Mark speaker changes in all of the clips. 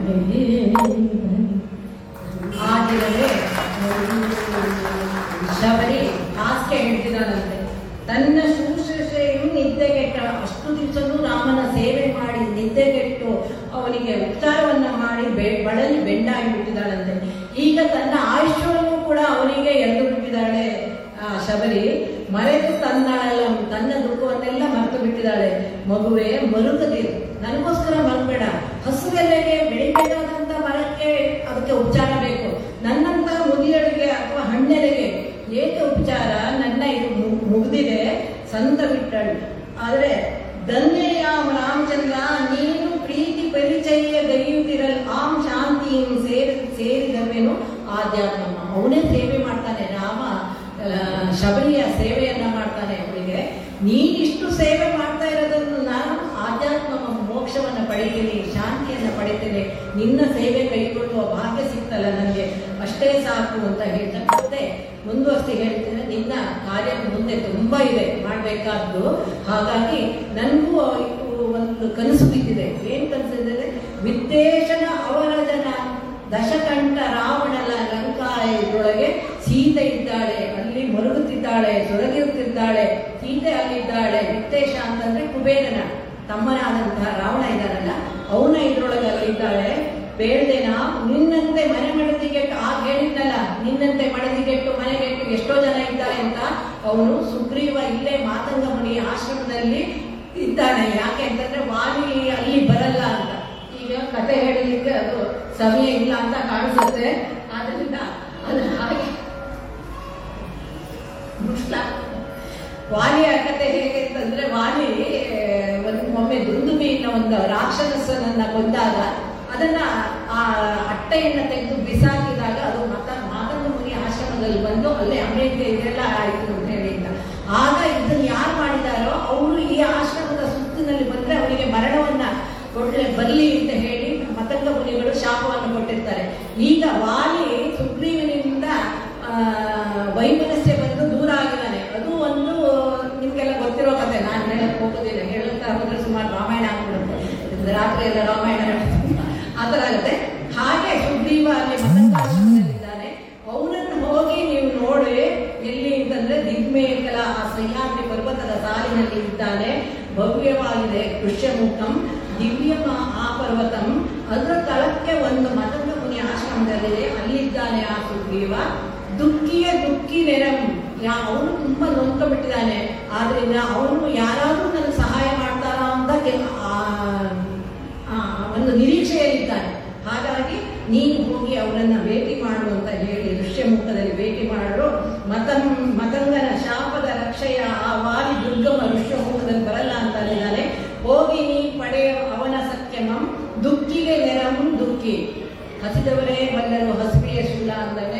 Speaker 1: ಆಗಿರದೆ ಶಬರಿ ಹಾಸ್ಯ ಹೇಳ್ತಿದ್ದಾನಂತೆ ತನ್ನ ಶುಶ್ರೂಷೆಯು ನಿದ್ದೆಗೆಟ್ಟ ಅಷ್ಟು ದಿವಸನೂ ರಾಮನ ಸೇವೆ ಮಾಡಿ ನಿದ್ದೆಗೆಟ್ಟು ಅವನಿಗೆ ಉಪಚಾರವನ್ನ ಮಾಡಿ ಬೆ ಬಳಲಿ ಬೆಂಡಾಗಿ ಬಿಟ್ಟಿದ್ದಾಳಂತೆ ಈಗ ತನ್ನ ಆಯುಷ್ಯವನ್ನು ಕೂಡ ಅವನಿಗೆ ಎಳೆದು ಬಿಟ್ಟಿದ್ದಾಳೆ ಆ ಶಬರಿ ಮರೆತು ತನ್ನಳೆಲ್ಲ ತನ್ನ ದುಃಖವನ್ನೆಲ್ಲ ಮರೆತು ಬಿಟ್ಟಿದ್ದಾಳೆ ಮಗುವೆ ಮರುಕದಿರು ನನಗೋಸ್ಕರ ಮಲ್ಬೇಡ ಹಸುವೆಲೆಗೆ ಬೆಳಿಬೇಕಾದಂತ ಮರಕ್ಕೆ ಅದಕ್ಕೆ ಉಪಚಾರ ಬೇಕು ನನ್ನಂತ ಮುದಿಯಳಿಗೆ ಅಥವಾ ಹಣ್ಣೆಲೆಗೆ ಏಕೆ ಉಪಚಾರ ನನ್ನ ಇದು ಮು- ಮುಗ್ದಿದೆ ಸಂತ ಬಿಟ್ಟಳು ಆದ್ರೆ ಧನ್ಯಯ ರಾಮಚಂದ್ರ ನೀನು ಪ್ರೀತಿ ಪರಿಚಯ ಗೈಯುತ್ತಿರಲ್ ಆಂ ಶಾಂತಿಯನ್ನು ಸೇರಿ ಸೇರಿದವೇನು ಆಧ್ಯಾತ್ಮ ಅವನೇ ಸೇವೆ ಮಾಡ್ತಾನೆ ರಾಮ ಆ, ಶಬರಿಯ ಸೇವೆಯನ್ನ ಮಾಡ್ತಾನೆ ಅವಳಿಗೆ ನೀನಿಷ್ಟು ಸೇವೆ ಮಾಡ್ತಾ ಇರೋದನ್ನು ನಾನು ಆಧ್ಯಾತ್ಮ ಮೋಕ್ಷವನ್ನ ಪಡಿತೀನಿ ಶಾಂತಿಯನ್ನ ಪಡಿತೀನಿ ನಿನ್ನ ಸೇವೆ ಕೈಗೊಳ್ಳುವ ಭಾಗ್ಯ ಸಿಕ್ತಲ್ಲ ನನಗೆ ಅಷ್ಟೇ ಸಾಕು ಅಂತ ಹೇಳ್ತಾ ಮತ್ತೆ ಮುಂದುವರ್ಸಿ ಹೇಳ್ತೀನಿ ನಿನ್ನ ಕಾರ್ಯ ಮುಂದೆ ತುಂಬಾ ಇದೆ ಮಾಡಬೇಕಾದ್ದು ಹಾಗಾಗಿ ನನಗೂ ಒಂದು ಕನಸು ಬಿದ್ದಿದೆ ಏನ್ ಕನಸಿದೆ ವಿದ್ದೇಶನ ಅವರ ಜನ ದಶಕಂಠ ರಾವಣನ ಲಂಕಾ ಇದರೊಳಗೆ ಸೀತೆ ಇದ್ದಾಳೆ ಅಲ್ಲಿ ಮರುಗುತ್ತಿದ್ದಾಳೆ ಸೊರಗಿರುತ್ತಿದ್ದಾಳೆ ಸೀತೆ ಅಲ್ಲಿದ್ದಾಳೆ ವಿತ್ತೇಶ ಅಂತಂದ್ರೆ ಕುಬೇರನ ತಮ್ಮನಾದಂತಹ ರಾವಣ ಇದ್ದಾನಲ್ಲ ಅವನ ಇದ್ರೊಳಗೆ ಅಲ್ಲಿದ್ದಾಳೆ ಬೇಡ್ದೇನ ನಿನ್ನಂತೆ ಮನೆ ಮಡದಿಗೆಟ್ಟು ಆಗ ಹೇಳಿದ್ನಲ್ಲ ನಿನ್ನಂತೆ ಮಡದಿಗೆಟ್ಟು ಮನೆಗೆಟ್ಟು ಎಷ್ಟೋ ಜನ ಇದ್ದಾರೆ ಅಂತ ಅವನು ಸುಗ್ರೀವ ಇಲ್ಲೇ ಮಾತಂಗ ಮುನಿ ಆಶ್ರಮದಲ್ಲಿ ಇದ್ದಾನೆ ಯಾಕೆ ಅಂತಂದ್ರೆ ವಾಲಿ ಅಲ್ಲಿ ಬರಲ್ಲ ಅಂತ ಈಗ ಕತೆ ಹೇಳಲಿಕ್ಕೆ ಅದು ಸಮಯ ಇಲ್ಲ ಅಂತ ಕಾಣಿಸುತ್ತೆ ಆದ್ರಿಂದ ಅದು ಹಾಗೆ ಮುಟ್ಲ ವಾಲಿಯ ಕತೆ ಹೇಗೆ ಅಂತಂದ್ರೆ ವಾಲಿ ಒಂದು ಒಮ್ಮೆ ದುಂದುಬಿನ ಒಂದು ರಾಕ್ಷಸನನ್ನ ಕೊಂದಾಗ ಅದನ್ನ ಆ ಅಟ್ಟೆಯನ್ನ ತೆಗೆದು ಬಿಸಾಕಿದಾಗ ಅದು ಮತ ಮಾತಂಗ ಮುನಿ ಆಶ್ರಮದಲ್ಲಿ ಬಂದು ಅಲ್ಲೇ ಅಮೇರಿಕ ಇದೆಲ್ಲ ಆಯ್ತು ಅಂತ ಹೇಳಿ ಅಂತ. ಆಗ ಇದನ್ನ ಯಾರು ಮಾಡಿದಾರೋ ಅವರು ಈ ಆಶ್ರಮದ ಸುತ್ತಿನಲ್ಲಿ ಬಂದ್ರೆ ಅವರಿಗೆ ಮರಣವನ್ನ ಕೊಡ್ಲೆ ಬರಲಿ ಅಂತ ಹೇಳಿ ಮತಂಗ ಮುನಿಗಳು ಶಾಪವನ್ನು ಕೊಟ್ಟಿರ್ತಾರೆ ಈಗ ವಾಲಿ ಸುಗ್ರೀವನಿಂದ ಆ, ವೈಮನಸ್ಸೆ ಬಂದು ದೂರ ಆಗಿದ್ದಾನೆ ಅದು ಒಂದು ನಿಮ್ಗೆಲ್ಲ ಗೊತ್ತಿರೋ ಕತೆ ನಾನು ಹೇಳಕ್ ಹೋಗೋದಿಲ್ಲ ಹೇಳುತ್ತಾ ಹೋದ್ರೆ ಸುಮಾರು ರಾಮಾಯಣ ಆಗ್ಬಿಡುತ್ತೆ ರಾತ್ರಿ ಎಲ್ಲ ರಾಮಾಯಣ ಹೇಳ್ತೀನಿ. ಆ ಥರ ಆಗುತ್ತೆ ಹಾಗೆ ಸುಗ್ರೀವ ಅಲ್ಲಿ ಮತಂಗಾಶ್ರಮದಲ್ಲಿದ್ದಾನೆ ಅವನನ್ನು ಹೋಗಿ ನೀವು ನೋಡಿ ಎಲ್ಲಿ ಅಂತಂದ್ರೆ ದಿಗ್ಮೇಕಲ ಆ ಸಹ್ಯಾದ್ರಿ ಪರ್ವತದ ಸಾಲಿನಲ್ಲಿ ಇದ್ದಾನೆ ಭವ್ಯವಾಗಿದೆ ಕೃಷ್ಯಮುಖಂ ದಿವ್ಯಮ ಆ ಪರ್ವತಂ ಅದರ ತಳಕ್ಕೆ ಒಂದು ಮತಂಗ ಮುನಿ ಆಶ್ರಮದಲ್ಲಿದೆ ಅಲ್ಲಿದ್ದಾನೆ ಆ ಸುಗ್ರೀವ ದುಃಖಿಯ ದುಃಖಿ ನೆರಂ ಯಾ ಅವನು ತುಂಬಾ ನೊಂದ್ಕೊಂಡ್ಬಿಟ್ಟಿದ್ದಾನೆ ಆದ್ರಿಂದ ಅವನು ಯಾರಾದ್ರೂ ನನಗೆ ಸಹಾಯ ಮಾಡ್ತಾರಾ ಅಂತ ಕೆ- ಆ- ಆ ಒಂದು ನಿರೀಕ್ಷೆಯಲ್ಲಿದ್ದಾನೆ ಹಾಗಾಗಿ ನೀನು ಹೋಗಿ ಅವರನ್ನ ಭೇಟಿ ಮಾಡು ಅಂತ ಹೇಳಿ ಋಷ್ಯಮುಖದಲ್ಲಿ ಭೇಟಿ ಮಾಡಲು ಮತಂ ಮತಂಗನ ಶಾಪದ ರಕ್ಷೆಯ ಆ ವಾಲಿ ದುರ್ಗಮ ಋಷ್ಯಮುಖದಲ್ಲಿ ಬರಲ್ಲ ಅಂತ ಅಂದಿದ್ದಾನೆ ಹೋಗಿ ನೀ ಪಡೆಯ ಅವನ ಸತ್ಯಮಂ ದುಃಖಿಗೆ ನೆರಂ ದುಃಖಿ ಹಸಿದವರೇ ಬಲ್ಲರು ಹಸಿವೆಯ ಶೂಲ ಅಂದರೆ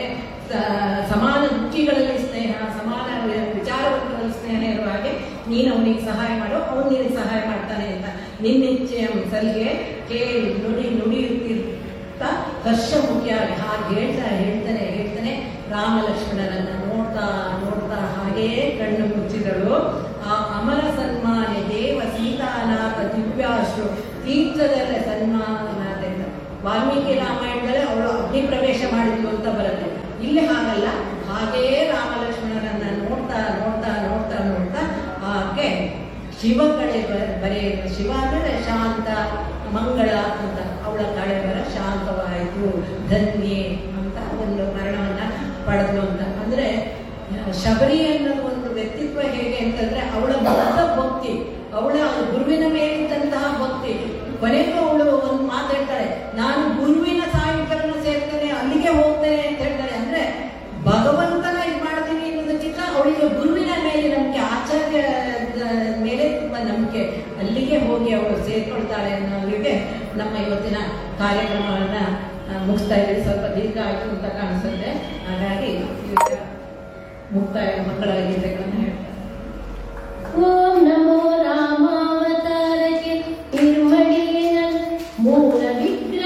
Speaker 1: ಸ- ಸಮಾನ ದುಃಖಿಗಳಲ್ಲಿ ಸ್ನೇಹ ಸಮಾನ ವಿಚಾರವಂತರಲ್ಲಿ ಸ್ನೇಹ ಇರುವ ಹಾಗೆ ನೀನು ಅವನಿಗೆ ಸಹಾಯ ಮಾಡು ಅವನು ನಿನಗೆ ಸಹಾಯ ಮಾಡ್ತಾನೆ ಅಂತ ನಿನ್ನಿಚ್ಛೆಯ ಸಲಿಗೆ ಕೇಳಿ ನುಡಿ ನುಡಿಯುತ್ತಿರ್ತ ಹರ್ಷ ಮುಖ್ಯಾಗಿ ಹಾಗೆ ಹೇಳ್ತಾ ಹೇಳ್ತಾನೆ ಹೇಳ್ತಾನೆ ರಾಮ ಲಕ್ಷ್ಮಣನನ್ನ ನೋಡ್ತಾ ನೋಡ್ತಾ ಹಾಗೇ ಕಣ್ಣು ಮುಚ್ಚಿದಳು ಆ ಅಮರ ಸನ್ಮಾನ ದೇವ ಸೀತಾನಾಥ ದಿವ್ಯಾಶ್ರು ತೀರ್ಥದಲ್ಲ ಸನ್ಮಾನಾಥ ಅಂತ ವಾಲ್ಮೀಕಿ ರಾಮಾಯಣದಲ್ಲಿ ಅವಳು ಅಗ್ನಿ ಪ್ರವೇಶ ಮಾಡಿದ್ಲು ಅಂತ ಬರುತ್ತೆ ಇಲ್ಲಿ ಹಾಗಲ್ಲ ಹಾಗೇ ರಾಮ ಲಕ್ಷ್ಮಣರನ್ನ ನೋಡ್ತಾ ನೋಡ್ತಾ ನೋಡ್ತಾ ನೋಡ್ತಾ ಆಕೆ ಶಿವ ಕಳೆ ಬ- ಬರೆ ಶಿವ ಅಂದ್ರೆ ಶಾಂತ ಮಂಗಳ ಅಂತ ಅವಳ ಕಳೆ ಬರ ಶಾಂತವಾಯಿತು ಧನ್ಯೆ ಅಂತ ಒಂದು ಮರಣವನ್ನ ಪಡೆದ್ಲು ಅಂತ ಅಂದ್ರೆ ಶಬರಿ ಅನ್ನೋದು ಒಂದು ವ್ಯಕ್ತಿತ್ವ ಹೇಗೆ ಅಂತಂದ್ರೆ ಅವಳ ಬದ್ಧ ಭಕ್ತಿ ಅವಳ ಗುರುವಿನ ಮೇಲಿದ್ದಂತಹ ಭಕ್ತಿ ಕೊನೆಗೂ ಅವಳು ಒಂದು ಮಾತಾಡ್ತಾಳೆ ನಾನು ಗುರುವಿನ ಸಾಯುಜ್ಯವನ್ನು ಸೇರ್ತೇನೆ ಅಲ್ಲಿಗೆ ಹೋಗ್ತೇನೆ ಅಂತ ಹೇಳ್ತಾಳೆ ಅಂದ್ರೆ ಭಗವಂತನ ಇದು ಮಾಡ್ತೀನಿ ಅನ್ನೋದಕ್ಕಿಂತ ಅವಳಿಗೆ ಗುರುವಿನ ಮೇಲೆ ನಂಬಿಕೆ ಆಚಾರ್ಯದ ಮೇಲೆ ತುಂಬಾ ನಂಬಿಕೆ ಅಲ್ಲಿಗೆ ಹೋಗಿ ಅವಳು ಸೇರ್ಕೊಳ್ತಾಳೆ ಅನ್ನೋರಿಗೆ ನಮ್ಮ ಇವತ್ತಿನ ಕಾರ್ಯಕ್ರಮವನ್ನ ಆ, ಮುಗಿಸ್ತಾ ಇದ್ದೀವಿ ಸ್ವಲ್ಪ ದೀರ್ಘ ಆಯ್ತು ಅಂತ ಕಾಣಿಸುತ್ತೆ ಹಾಗಾಗಿ ಈಗ ಮುಕ್ತಾಯ ಮಂಗಳ ಗೀತೆಗಳನ್ನು ಹೇಳ್ತಾರೆ